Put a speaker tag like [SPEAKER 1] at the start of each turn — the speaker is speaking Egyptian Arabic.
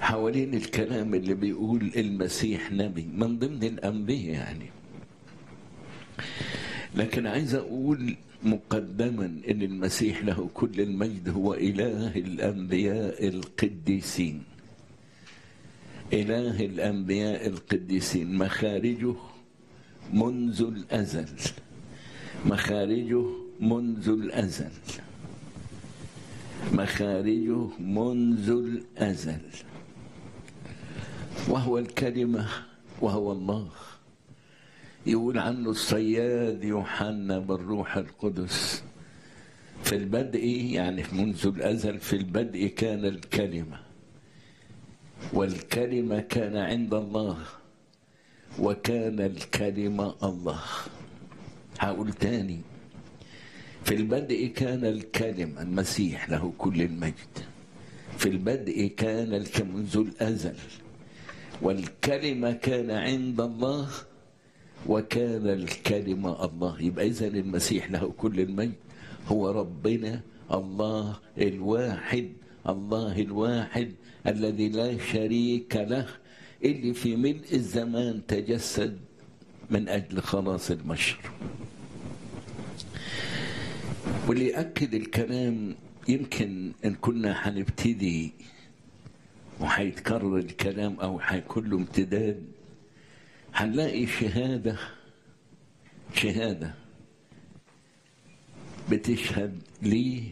[SPEAKER 1] حوالين الكلام اللي بيقول المسيح نبي من ضمن الأنبياء يعني لكن عايز أقول مقدما ان المسيح له كل المجد هو اله الانبياء القديسين اله الانبياء القديسين مخارجه منذ الازل مخارجه منذ الازل مخارجه منذ الازل وهو الكلمه وهو الله يقول عنه الصياد يوحنا بالروح القدس في البدء يعني منذ الازل في البدء كان الكلمه والكلمه كان عند الله وكان الكلمه الله هقول تاني في البدء كان الكلمه المسيح له كل المجد في البدء كان منذ الازل والكلمه كان عند الله وكان الكلمة الله يبقى إذا المسيح له كل المجد هو ربنا الله الواحد الله الواحد الذي لا شريك له اللي في ملء الزمان تجسد من أجل خلاص البشر واللي يأكد الكلام يمكن إن كنا هنبتدي وهيتكرر الكلام أو هيكون له امتداد هنلاقي شهادة شهادة بتشهد لي